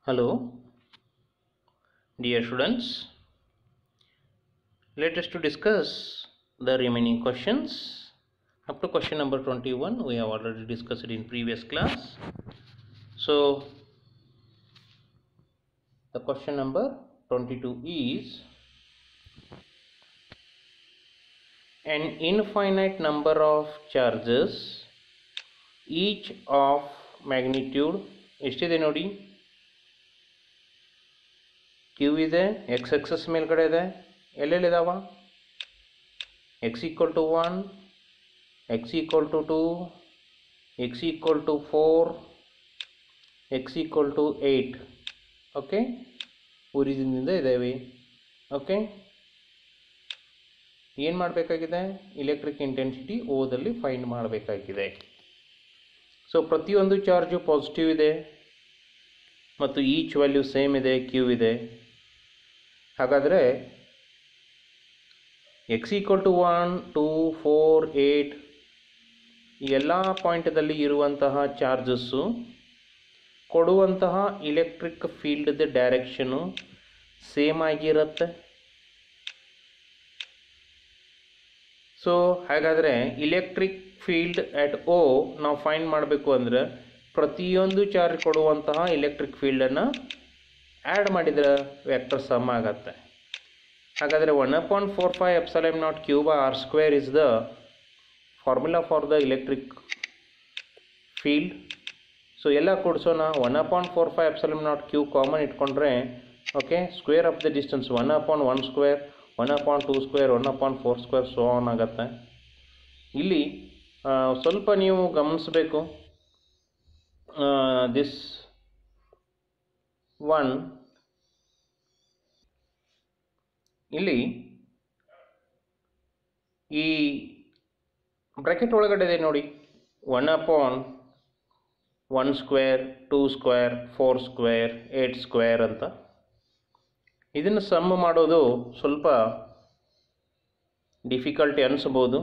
Hello, dear students. Let us to discuss the remaining questions. Up to question number 21, we have already discussed it in previous class. So, the question number 22 is an infinite number of charges each of magnitude ಎಷ್ಟಿದೆ ನೋಡಿ Q ಇದೆ X axis ಮೇಲ್ಗಡೆ ಇದೆ ಎಲ್ಲೆಲ್ಲಿದಾವ X equal to one X equal to two X equal to four X equal to eight okay ಒರಿಜಿನಿಂದ ಇದ್ದಾವೆ okay ಏನು ಮಾಡಬೇಕಾಗಿದೆ ಇಲೆಕ್ಟ್ರಿಕ್ ಇಂಟೆನ್ಸಿಟಿ ಓದಲ್ಲಿ ಫೈಂಡ್ ಮಾಡಬೇಕಾಗಿದೆ ಸೊ ಪ್ರತಿಯೊಂದು ಚಾರ್ಜು ಪಾಸಿಟಿವ್ ಇದೆ ಮತ್ತು ಈಚ್ ವ್ಯಾಲ್ಯೂ ಸೇಮ್ ಇದೆ ಕ್ಯೂ ಇದೆ ಹಾಗಾದರೆ X equal to one two four eight ಈ ಎಲ್ಲ ಪಾಯಿಂಟದಲ್ಲಿ ಇರುವಂತಹ ಚಾರ್ಜಸ್ಸು ಕೊಡುವಂತಹ ಇಲೆಕ್ಟ್ರಿಕ್ ಫೀಲ್ಡ್ದ ಡೈರೆಕ್ಷನು ಸೇಮ್ ಆಗಿರುತ್ತೆ ಸೊ ಹಾಗಾದರೆ ಇಲೆಕ್ಟ್ರಿಕ್ ಫೀಲ್ಡ್ ಅಟ್ ಓ ನಾವು ಫೈಂಡ್ ಮಾಡಬೇಕು ಅಂದರೆ ಪ್ರತಿಯೊಂದು ಚಾರ್ಜ್ ಕೊಡುವಂತಹ ಇಲೆಕ್ಟ್ರಿಕ್ ಫೀಲ್ಡನ್ನು ಆ್ಯಡ್ ಮಾಡಿದರೆ ವೆಕ್ಟರ್ ಸಮ್ ಆಗತ್ತೆ ಹಾಗಾದರೆ one upon four pi epsilon naught Q by R square is the formula for the electric field so ಎಲ್ಲ ಕೊಡಿಸೋಣ one upon four pi epsilon naught Q common ಇಟ್ಕೊಂಡ್ರೆ okay square of the distance one upon one square one upon two square one upon four square so on ಆಗುತ್ತೆ ಇಲ್ಲಿ ಆ, ಸ್ವಲ್ಪ ನೀವು ಗಮನಿಸಬೇಕು this one ಇಲ್ಲಿ ಈ ಬ್ರ್ಯಾಕೆಟ್ ಒಳಗಡೆ ಇದೆ ನೋಡಿ one upon one square two square four square eight square ಅಂತ ಇದನ್ನು ಸಮ್ ಮಾಡೋದು ಸ್ವಲ್ಪ ಡಿಫಿಕಲ್ಟಿ ಅನಿಸ್ಬೋದು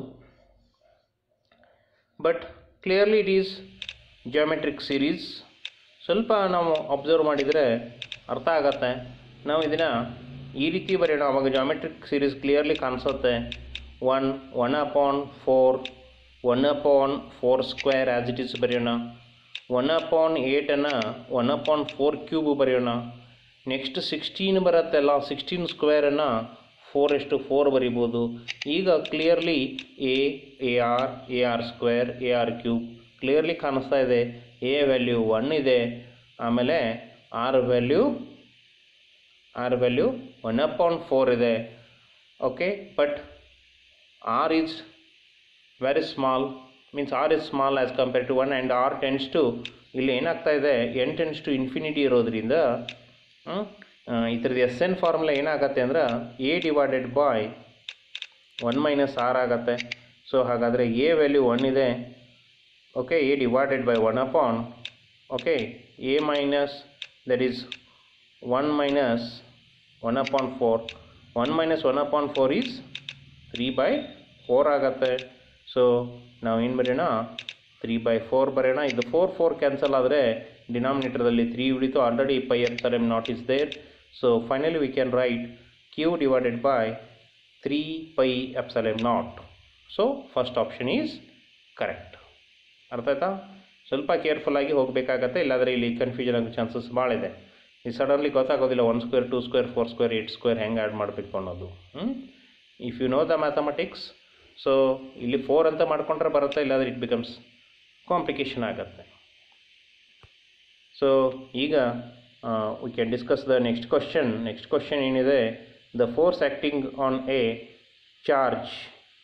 but clearly it is geometric series ಸ್ವಲ್ಪ ನಾವು ಅಬ್ಸರ್ವ್ ಮಾಡಿದರೆ ಅರ್ಥ ಆಗತ್ತೆ ನಾವು ಇದನ್ನು ಈ ರೀತಿ ಬರೆಯೋಣ ಅವಾಗ ಜಾಮೆಟ್ರಿಕ್ ಸೀರೀಸ್ ಕ್ಲಿಯರ್ಲಿ ಕಾಣಿಸುತ್ತೆ one one upon four one upon four square as it is ಬರೆಯೋಣ ಒನ್ ಅಪಾನ್ ಏಟನ್ನು ಒನ್ ಅಪಾನ್ ಫೋರ್ ಕ್ಯೂಬ್ ಬರೆಯೋಣ ನೆಕ್ಸ್ಟ್ ಸಿಕ್ಸ್ಟೀನ್ ಬರುತ್ತಲ್ಲ ಸಿಕ್ಸ್ಟೀನ್ ಸ್ಕ್ವೇರನ್ನು ಫೋರ್ ಎಷ್ಟು ಫೋರ್ ಬರಿಬೋದು ಈಗ clearly A A R A R square A R cube clearly ಕಾಣಿಸ್ತಾ ಇದೆ ಎ ವ್ಯಾಲ್ಯೂ ಒನ್ ಇದೆ ಆಮೇಲೆ R value R value one upon four ಇದೆ okay but R is very small means R is small as compare to one and R tends to ಇಲ್ಲಿ ಏನಾಗ್ತಾ ಇದೆ N tends to infinity ಇರೋದ್ರಿಂದ ಹ್ಮ್, ಆ, ಇದ್ರದ್ದು S N formula ಏನಾಗತ್ತೆ ಅಂದ್ರೆ A divided by one minus R ಆಗತ್ತೆ so ಹಾಗಾದರೆ ಎ ವ್ಯಾಲ್ಯೂ ಒನ್ ಇದೆ okay A divided by one upon okay A minus that is one minus one upon four one minus one upon four is three by four ಆಗತ್ತೆ so ನಾವು ಏನು ಬರೆಯೋಣ three by four ಬರೆಯೋಣ ಇದು four four cancel ಆದರೆ ಡಿನಾಮಿನೇಟರ್ದಲ್ಲಿ three ಉಳಿತು already pi epsilon naught is there so finally we can write Q divided by three pi epsilon naught so first option is correct ಅರ್ಥ ಆಯ್ತಾ ಸ್ವಲ್ಪ ಕೇರ್ಫುಲ್ಲಾಗಿ ಹೋಗಬೇಕಾಗತ್ತೆ ಇಲ್ಲಾಂದರೆ ಇಲ್ಲಿ ಕನ್ಫ್ಯೂಷನ್ ಆಗೋ ಚಾನ್ಸಸ್ ಭಾಳ ಇದೆ ಈ ಸಡನ್ಲಿ ಗೊತ್ತಾಗೋದಿಲ್ಲ one square two square four square eight square ಹೆಂಗೆ ಆ್ಯಡ್ ಮಾಡಬೇಕು ಅನ್ನೋದು if you know the mathematics so ಇಲ್ಲಿ ಫೋರ್ ಅಂತ ಮಾಡ್ಕೊಂಡ್ರೆ ಬರುತ್ತೆ ಇಲ್ಲಾಂದ್ರೆ ಇಟ್ ಬಿಕಮ್ಸ್ ಕಾಂಪ್ಲಿಕೇಶನ್ ಆಗುತ್ತೆ ಸೊ ಈಗ we can discuss the next question next question ಏನಿದೆ the force acting on a charge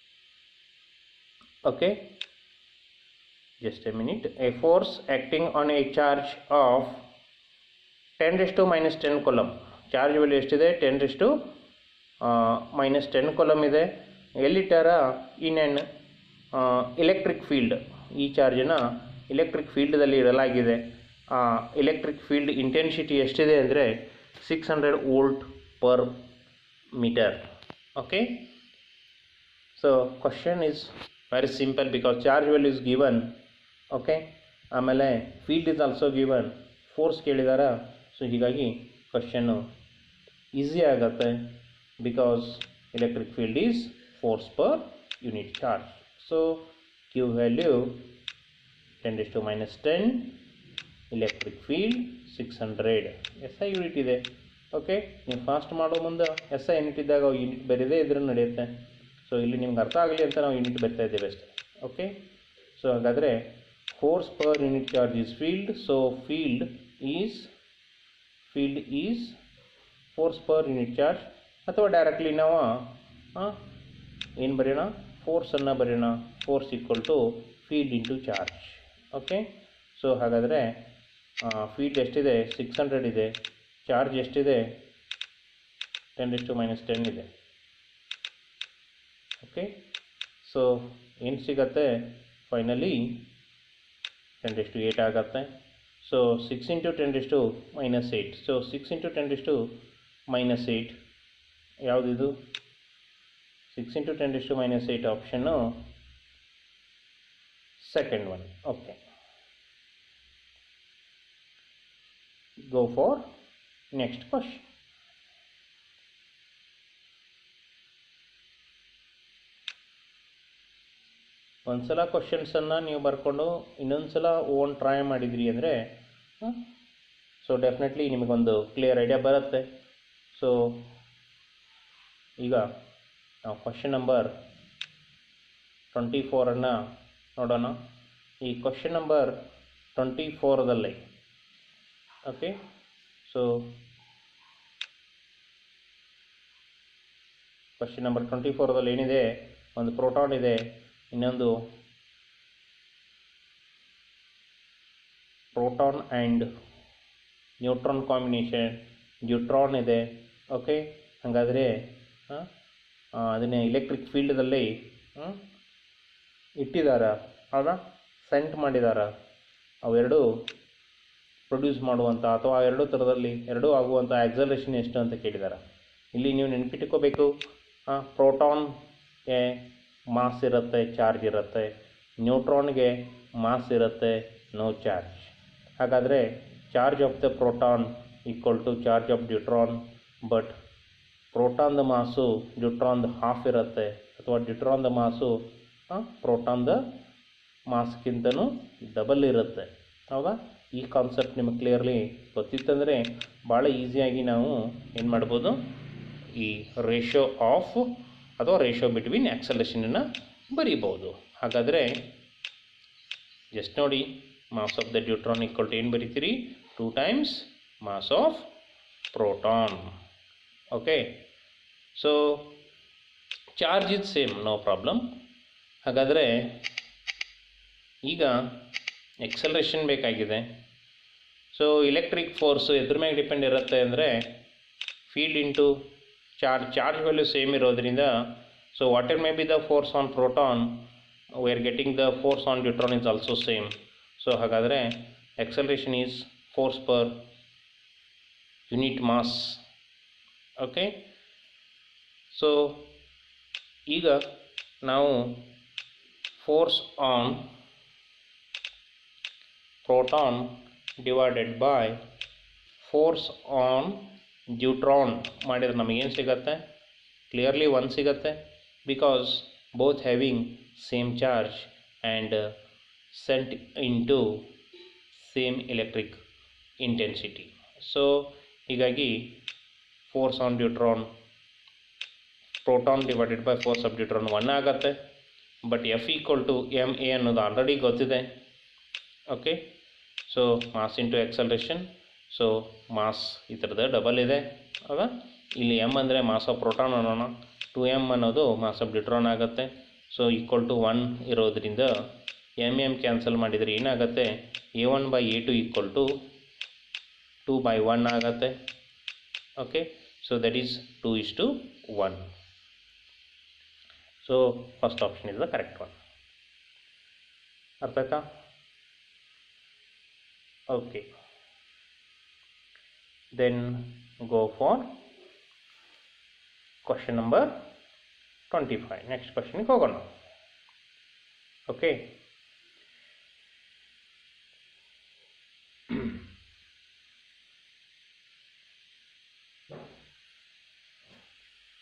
okay just a minute a force acting on a charge of 10 raised to minus 10 coulomb charge value ಎಷ್ಟಿದೆ ten raised to minus ten coulomb ಇದೆ ಎಲ್ಲಿಟ್ಟಾರ in an electric field ಈ ಚಾರ್ಜನ್ನು electric ಫೀಲ್ಡ್ದಲ್ಲಿ ಇಡಲಾಗಿದೆ ಆ electric field intensity ಎಷ್ಟಿದೆ ಅಂದರೆ six hundred volt per metre okay so question is very simple because charge value is given okay ಆಮೇಲೆ field is also given force ಕೇಳಿದಾರ ಸೊ ಹೀಗಾಗಿ question easy ಆಗುತ್ತೆ because electric field is force per unit charge so Q value ten ಡಿಸ್ to minus ten electric field six hundred S I unit ಇದೆ okay ನೀವು fast ಮಾಡೋ ಮುಂದೆ S I unit ಇದ್ದಾಗ unit ಬರೀದೇ ಇದ್ರೂ ನಡೆಯುತ್ತೆ ಸೊ ಇಲ್ಲಿ ನಿಮ್ಗೆ ಅರ್ಥ ಆಗಲಿ ಅಂತ ನಾವು ಯೂನಿಟ್ ಬರ್ತಾ ಇದ್ದೇವೆ ಅಷ್ಟೇ ಓಕೆ ಸೊ ಹಾಗಾದರೆ force per unit charge is field so field is field is force per unit charge ಅಥವಾ ಡೈರೆಕ್ಟ್ಲಿ ನಾವು ಏನು ಬರೆಯೋಣ ಫೋರ್ಸನ್ನು ಬರೆಯೋಣ force equal to field into charge okay so ಹಾಗಾದರೆ ಫೀಲ್ಡ್ ಎಷ್ಟಿದೆ ಸಿಕ್ಸ್ ಹಂಡ್ರೆಡ್ ಇದೆ ಚಾರ್ಜ್ ಎಷ್ಟಿದೆ ಟೆನ್ ಟು ಮೈನಸ್ ಟೆನ್ ಇದೆ ಓಕೆ ಸೊ ಏನು ಸಿಗತ್ತೆ ಫೈನಲಿ ಟೆನ್ ಟು ಏಯ್ಟ್ ಆಗುತ್ತೆ so six into ten to minus eight so six into ten to minus eight ಯಾವುದಿದು six into ten to minus eight option second one okay go for next question ಒಂದ್ಸಲ ಕ್ವಶನ್ಸನ್ನು ನೀವು ಬರ್ಕೊಂಡು ಇನ್ನೊಂದು ಸಲ own try ಮಾಡಿದ್ರಿ ಅಂದರೆ so definitely ನಿಮಗೊಂದು clear idea ಬರುತ್ತೆ ಸೊ ಈಗ ನಾವು ಕ್ವಶನ್ ನಂಬರ್ ಟ್ವೆಂಟಿ ಫೋರನ್ನು ನೋಡೋಣ ಈ ಕ್ವಶನ್ ನಂಬರ್ ಟ್ವೆಂಟಿ ಫೋರ್ದಲ್ಲಿ okay so question number twenty ಫೋರ್ದಲ್ಲಿ ಏನಿದೆ ಒಂದು ಪ್ರೋಟಾನ್ ಇದೆ ಇನ್ನೊಂದು proton and neutron combination neutron ಇದೆ ಓಕೆ ಹಾಗಾದರೆ ಅದನ್ನೇ ಎಲೆಕ್ಟ್ರಿಕ್ ಫೀಲ್ಡ್ದಲ್ಲಿ ಇಟ್ಟಿದ್ದಾರ ಹೌದಾ ಸೆಂಟ್ ಮಾಡಿದಾರ ಅವೆರಡು ಪ್ರೊಡ್ಯೂಸ್ ಮಾಡುವಂಥ ಅಥವಾ ಎರಡೂ ಥರದಲ್ಲಿ ಎರಡೂ ಆಗುವಂಥ ಆಕ್ಸಲರೇಷನ್ ಎಷ್ಟು ಅಂತ ಕೇಳಿದ್ದಾರೆ ಇಲ್ಲಿ ನೀವು ನೆನಪಿಟ್ಕೋಬೇಕು ಪ್ರೋಟಾನ್ಗೆ ಮಾಸ್ ಇರುತ್ತೆ ಚಾರ್ಜ್ ಇರುತ್ತೆ ನ್ಯೂಟ್ರಾನ್ಗೆ ಮಾಸ್ ಇರುತ್ತೆ ನೋ ಚಾರ್ಜ್ ಹಾಗಾದರೆ charge of the proton equal to charge of deuteron but ಪ್ರೋಟಾನ್ದ ಮಾಸು ಡ್ಯೂಟ್ರಾನ್ದ ಹಾಫ್ ಇರುತ್ತೆ ಅಥವಾ ಡ್ಯೂಟ್ರಾನ್ದ ಮಾಸು ಪ್ರೋಟಾನ್ದ ಮಾಸ್ಗಿಂತನೂ ಡಬಲ್ ಇರುತ್ತೆ ಹೌದಾ ಈ ಕಾನ್ಸೆಪ್ಟ್ ನಿಮಗೆ ಕ್ಲಿಯರ್ಲಿ ಗೊತ್ತಿತ್ತಂದರೆ ಭಾಳ ಈಸಿಯಾಗಿ ನಾವು ಏನು ಮಾಡ್ಬೋದು ಈ ರೇಷೋ ಆಫ್ ಅಥವಾ ರೇಷೋ ಬಿಟ್ವೀನ್ ಆಕ್ಸಲೇಷನನ್ನು ಬರೀಬೋದು ಹಾಗಾದರೆ ಜಸ್ಟ್ ನೋಡಿ mass of the deuteron equal to ಏನು ಬರೀತೀರಿ two times mass of proton okay so charge is same no problem ಹಾಗಾದರೆ ಈಗ ಎಕ್ಸಲ್ರೇಷನ್ ಬೇಕಾಗಿದೆ ಸೊ ಇಲೆಕ್ಟ್ರಿಕ್ ಫೋರ್ಸು ಎದ್ರ ಮೇಲೆ ಡಿಪೆಂಡ್ ಇರುತ್ತೆ ಅಂದರೆ field into charge charge value same ಇರೋದ್ರಿಂದ so whatever may be the force on proton we are getting the force on deuteron is also same so ಹಾಗಾದರೆ acceleration is force per unit mass okay so ಈಗ ನಾವು force on proton divided by force on deuteron ಮಾಡಿದ್ರೆ ನಮಗೇನು ಸಿಗತ್ತೆ clearly one ಸಿಗತ್ತೆ because both having same charge and sent into same electric intensity so ಹೀಗಾಗಿ force on deuteron proton divided by force of deuteron one ಆಗುತ್ತೆ but f equal to m a ಅನ್ನೋದು already ಗೊತ್ತಿದೆ okay so mass into acceleration so mass ಈ ಥರದ double ಇದೆ ಹೌದಾ ಇಲ್ಲಿ m ಅಂದರೆ ಮಾಸ್ ಆಫ್ ಪ್ರೋಟಾನ್ ಅನ್ನೋಣ ಟು ಎಮ್ ಅನ್ನೋದು ಮಾಸ್ ಆಫ್ ಡ್ಯೂಟ್ರಾನ್ ಆಗುತ್ತೆ ಸೊ ಈಕ್ವಲ್ ಟು ಒನ್ ಇರೋದ್ರಿಂದ ಎಮ್ ಎಮ್ ಕ್ಯಾನ್ಸಲ್ ಮಾಡಿದರೆ ಏನಾಗುತ್ತೆ a one by a two equal to two by one ಆಗುತ್ತೆ okay so that is two is to one so first option is the correct one ಅರ್ಥ ಆಯ್ತಾ okay then go for question number twenty five next ಕ್ವಶನ್ಗೆ ಹೋಗೋಣ okay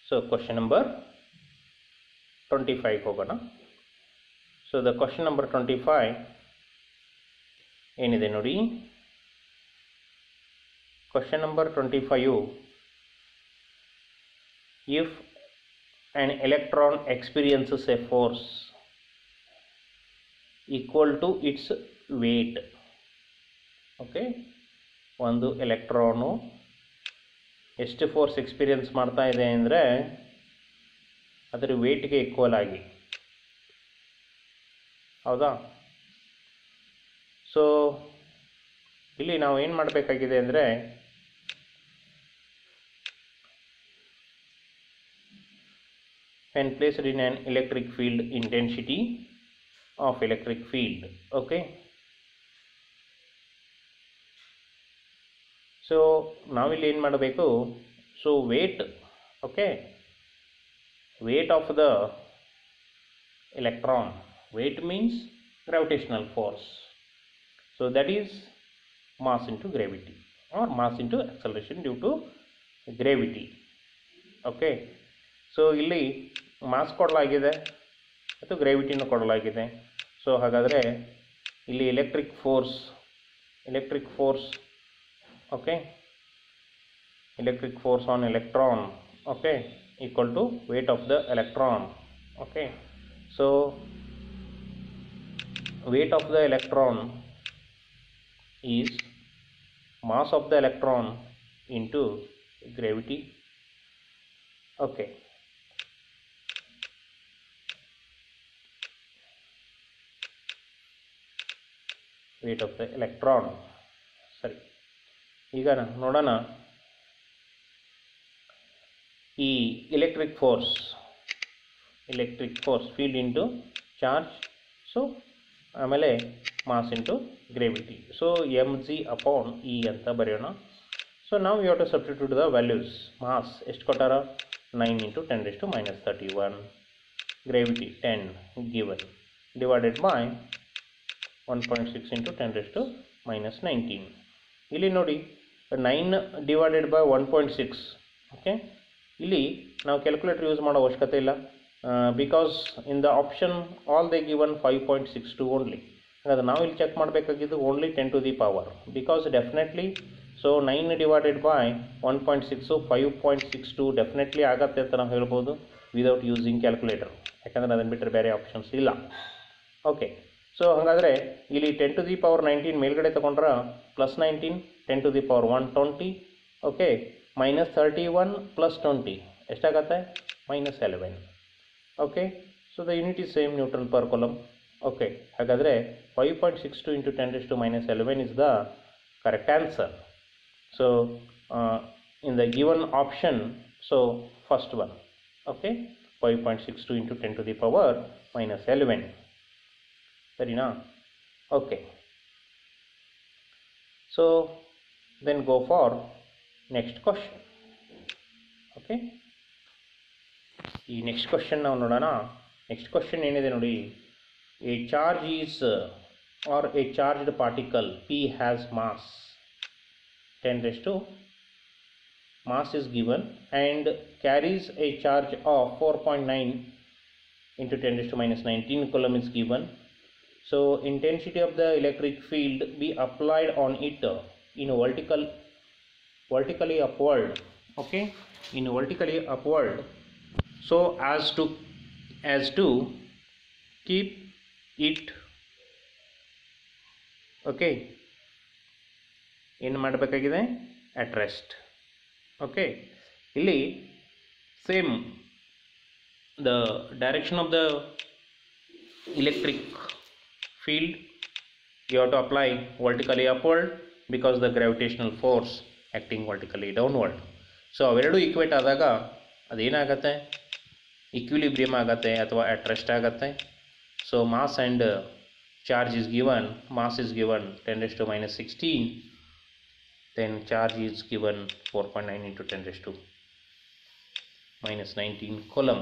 so question number twenty five ಹೋಗೋಣ so the question number twenty five ಏನಿದೆ ನೋಡಿ question number twenty five if an electron experiences a force equal to its weight okay ಒಂದು electron ಎಷ್ಟು force experience ಮಾಡ್ತಾ ಇದೆ ಅಂದರೆ ಅದರ ವೇಟ್ಗೆ ಈಕ್ವಲ್ ಆಗಿ ಹೌದಾ ಸೊ ಇಲ್ಲಿ ನಾವು ಏನು ಮಾಡಬೇಕಾಗಿದೆ ಅಂದರೆ when placed in an electric field intensity of electric field okay so ನಾವಿಲ್ಲಿ ಏನು ಮಾಡಬೇಕು so weight okay weight of the electron weight means gravitational force so that is mass into gravity or mass into acceleration due to gravity okay so ಇಲ್ಲಿ mass ಕೊಡಲಾಗಿದೆ ಮತ್ತು ಗ್ರಾವಿಟಿನೂ ಕೊಡಲಾಗಿದೆ so ಹಾಗಾದರೆ ಇಲ್ಲಿ electric force electric force okay electric force on electron okay equal to weight of the electron okay so weight of the electron is mass of the electron into gravity okay weight of the electron ಸರಿ ಈಗ ನೋಡೋಣ ಈ electric force electric force field into charge so ಆಮೇಲೆ mass into gravity so m g upon e ಅಂತ ಬರೆಯೋಣ so ನಾವು you to substitute the values mass ಎಷ್ಟು ಕೊಟ್ಟಾರ nine into ten raise to minus thirty one gravity ten given divided by one point six into ten raise to minus nineteen ಇಲ್ಲಿ ನೋಡಿ nine divided by one point six okay ಇಲ್ಲಿ ನಾವು calculator use ಮಾಡೋ ಅವಶ್ಯಕತೆ ಇಲ್ಲ because in the option all they given five point six two only ಹಾಗಾದ್ರೆ ನಾವು ಇಲ್ಲಿ ಚೆಕ್ ಮಾಡಬೇಕಾಗಿದ್ದು only ten to the power because definitely so nine divided by one point six five point six two definitely ಆಗತ್ತೆ ಅಂತ ನಾವು ಹೇಳ್ಬೋದು without using calculator ಯಾಕಂದರೆ ಅದನ್ನು ಬಿಟ್ಟರೆ ಬೇರೆ ಆಪ್ಷನ್ಸ್ ಇಲ್ಲ ಓಕೆ ಸೊ ಹಾಗಾದರೆ ಇಲ್ಲಿ ten to the power nineteen ಮೇಲ್ಗಡೆ ತೊಗೊಂಡ್ರೆ plus nineteen ten to the power one twenty okay minus thirty one plus twenty ಎಷ್ಟಾಗತ್ತೆ minus eleven okay so the unit is same newton per coulomb okay ಹಾಗಾದರೆ five point six two into ten to minus eleven is the correct answer so in the given option so first one okay five point six two into ten to the power minus eleven ಸರಿನಾ okay so then go for next question okay ಈ next question ನಾವು ನೋಡೋಣ next question ಏನಿದೆ ನೋಡಿ a charge is or a charged particle p has mass ten raise to mass is given and carries a charge of 4.9 into 10 raised to minus 19 coulomb is given so intensity of the electric field be applied on it uh, in vertical vertically upward okay in vertically upward so as to as to keep it okay ಏನು ಮಾಡಬೇಕಾಗಿದೆ at rest okay ಇಲ್ಲಿ same the direction of the electric field you have to apply vertically upward because the gravitational force acting vertically downward so ಅವೆರಡು equate ಆದಾಗ ಅದೇನಾಗತ್ತೆ equilibrium ಆಗತ್ತೆ ಅಥವಾ at rest ಆಗತ್ತೆ so mass and charge is given mass is given ten raise to minus sixteen then charge is given 4.9 into 10 raised to minus 19 coulomb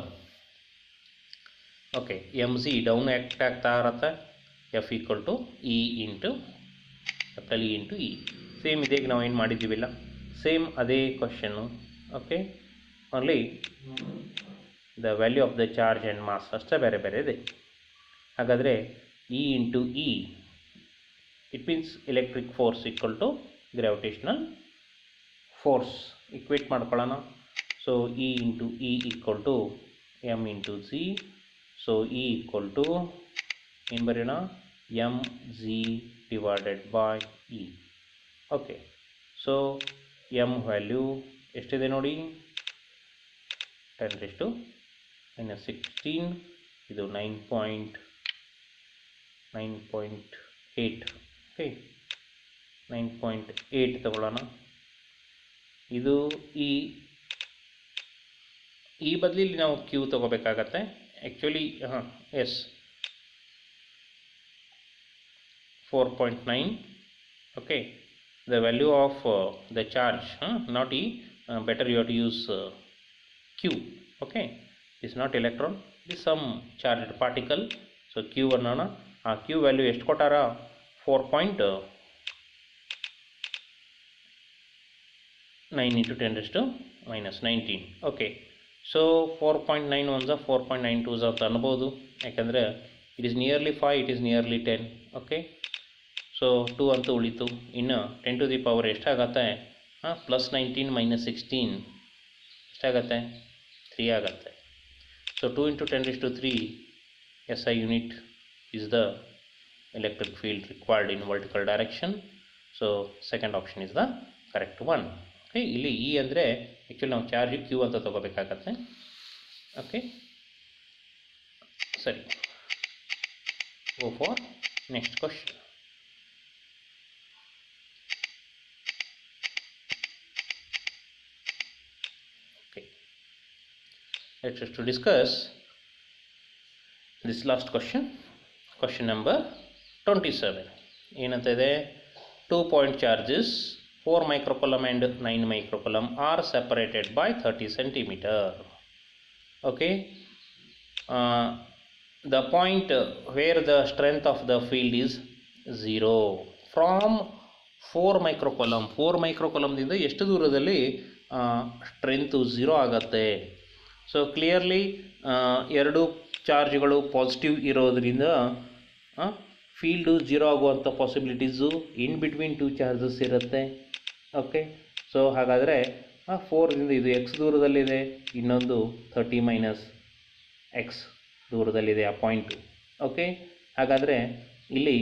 okay m g down act ಆಗ್ತಾ ಇರತ್ತೆ f equal to e into capital E into e same ಇದೇ ನಾವು ಏನು ಮಾಡಿದ್ದೀವಿಲ್ಲ same ಅದೇ question okay only the value of the charge and mass ಅಷ್ಟೇ ಬೇರೆ ಬೇರೆ ಇದೆ ಹಾಗಾದರೆ e into e it means electric force equal to gravitational force equate ಮಾಡ್ಕೊಳ್ಳೋಣ so e into e equal to m into g so e equal to ಏನು ಬರೆಯೋಣ M g divided by e okay so m value ಎಷ್ಟಿದೆ ನೋಡಿ ten to minus sixteen ಇದು nine point nine point eight okay nine point eight ತಗೊಳ್ಳೋಣ ಇದು ಈ ಈ ಬದಲಿಲ್ಲಿ ನಾವು ಕ್ಯೂ ತಗೋಬೇಕಾಗತ್ತೆ ಆ್ಯಕ್ಚುಲಿ ಹಾಂ yes four point nine okay the value of the charge not e better you to use q okay is not electron it is some charged particle so q ಅನ್ನೋಣ ಆ q ವ್ಯಾಲ್ಯೂ ಎಷ್ಟು ಕೊಟ್ಟಾರ four point nine into ten to minus nineteen okay so four point nine one ಝ four point nine two ಝ ಅಂತ ಅನ್ಬೋದು ಯಾಕಂದರೆ it is nearly five it is nearly ten okay so two ಅಂತ ಉಳಿತು ಇನ್ನು ಟೆನ್ ಟು ದಿ ಪವರ್ ಎಷ್ಟಾಗತ್ತೆ ಹಾಂ ಪ್ಲಸ್ ನೈನ್ಟೀನ್ ಮೈನಸ್ ಸಿಕ್ಸ್ಟೀನ್ ಎಷ್ಟಾಗತ್ತೆ ತ್ರೀ ಆಗತ್ತೆ so two into ten is to three S I unit is the electric field required in vertical direction so second option is the correct one okay ಇಲ್ಲಿ e ಅಂದರೆ actually ನಾವು charge q ಅಂತ ತಗೋಬೇಕಾಗತ್ತೆ okay ಸರಿ go for next question okay let's just to discuss this last question question number 27 ಏನಂತ ಇದೆ two point charges four microcoulomb and nine microcoulomb are separated by thirty centimetre okay the point uh, where the strength of the field is 0 from 4 microcoulomb 4 ಮೈಕ್ರೋಕೊಲಮ್ದಿಂದ ಎಷ್ಟು ದೂರದಲ್ಲಿ strength zero ಆಗತ್ತೆ so clearly ಎರಡು ಚಾರ್ಜ್ಗಳು positive ಇರೋದ್ರಿಂದ field zero ಆಗುವಂಥ possibilities in between two charges ಇರುತ್ತೆ okay so ಹಾಗಾದರೆ ಫೋರ್ದಿಂದ ಇದು ಎಕ್ಸ್ ದೂರದಲ್ಲಿದೆ ಇನ್ನೊಂದು ಥರ್ಟಿ ಮೈನಸ್ ಎಕ್ಸ್ ದೂರದಲ್ಲಿದೆ ಆ ಪಾಯಿಂಟು ಓಕೆ ಹಾಗಾದರೆ ಇಲ್ಲಿ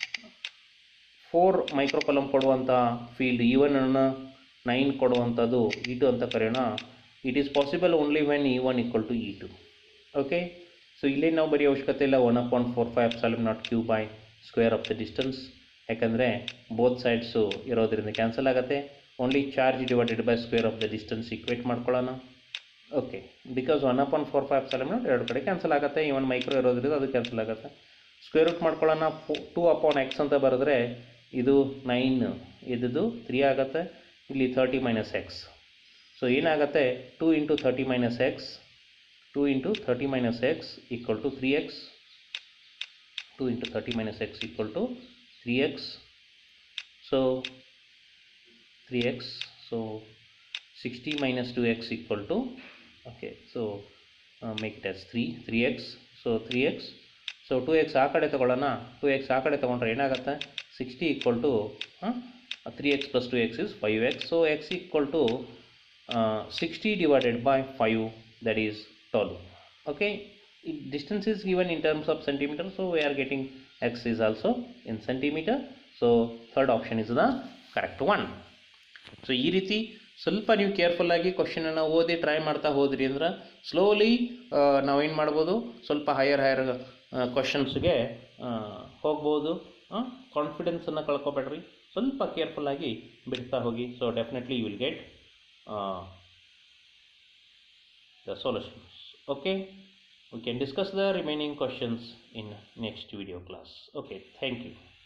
ಫೋರ್ ಮೈಕ್ರೋಕೊಲಮ್ ಕೊಡುವಂಥ ಫೀಲ್ಡ್ ಇವನನ್ನು ನೈನ್ ಕೊಡುವಂಥದ್ದು ಇ ಟು ಅಂತ ಕರೆಯೋಣ it is possible only when e one equal to e two okay so ಇಲ್ಲಿ ನಾವು ಬರೀ ಅವಶ್ಯಕತೆ ಇಲ್ಲ one upon four pi epsilon naught q by square of the distance ಯಾಕಂದರೆ ಬೋತ್ ಸೈಡ್ಸು ಇರೋದ್ರಿಂದ ಕ್ಯಾನ್ಸಲ್ ಆಗುತ್ತೆ only charge divided by square of the distance equate ಮಾಡ್ಕೊಳ್ಳೋಣ okay because one upon four pi epsilon naught ಎರಡು ಕಡೆ cancel ಆಗುತ್ತೆ ಇವನ್ micro ಇರೋದ್ರಿಂದ ಅದು cancel ಆಗುತ್ತೆ ಸ್ಕ್ವೇರ್ ರೂಟ್ ಮಾಡ್ಕೊಳ್ಳೋಣ ಫೋ ಟೂ ಅಪಾನ್ ಎಕ್ಸ್ ಅಂತ ಬರೆದ್ರೆ ಇದು ನೈನ್ ಇದ್ದು ತ್ರೀ ಆಗುತ್ತೆ ಇಲ್ಲಿ ತರ್ಟಿ ಮೈನಸ್ ಎಕ್ಸ್ ಸೊ ಏನಾಗುತ್ತೆ two into thirty minus x two into thirty minus x equal to three x two into thirty minus x equal to three x so three x so sixty minus two x equal to okay so uh, make it as 3 3x so 3x so two x ಆ ಕಡೆ ತೊಗೊಳ್ಳೋಣ two x ಆ ಕಡೆ ತೊಗೊಂಡ್ರೆ ಏನಾಗುತ್ತೆ sixty equal to three x plus two x is five x so x equal to sixty divided by five that is twelve okay distance is given in terms of centimetre so we are getting x is also in centimetre so third option is the correct one so ಈ ರೀತಿ ಸ್ವಲ್ಪ ನೀವು ಕೇರ್ಫುಲ್ಲಾಗಿ ಕ್ವಶನನ್ನು ಓದಿ try ಮಾಡ್ತಾ ಹೋದ್ರಿ ಅಂದ್ರೆ slowly ನಾವೇನು ಮಾಡ್ಬೋದು ಸ್ವಲ್ಪ ಹೈಯರ್ ಹೈಯರ್ ಕ್ವಶನ್ಸ್ಗೆ ಹೋಗ್ಬೋದು ಕಾನ್ಫಿಡೆನ್ಸನ್ನು ಕಳ್ಕೊಬೇಡ್ರಿ ಸ್ವಲ್ಪ ಕೇರ್ಫುಲ್ಲಾಗಿ ಬಿಡ್ತಾ ಹೋಗಿ so definitely you will get the solutions okay we can discuss the remaining questions in next video class okay thank you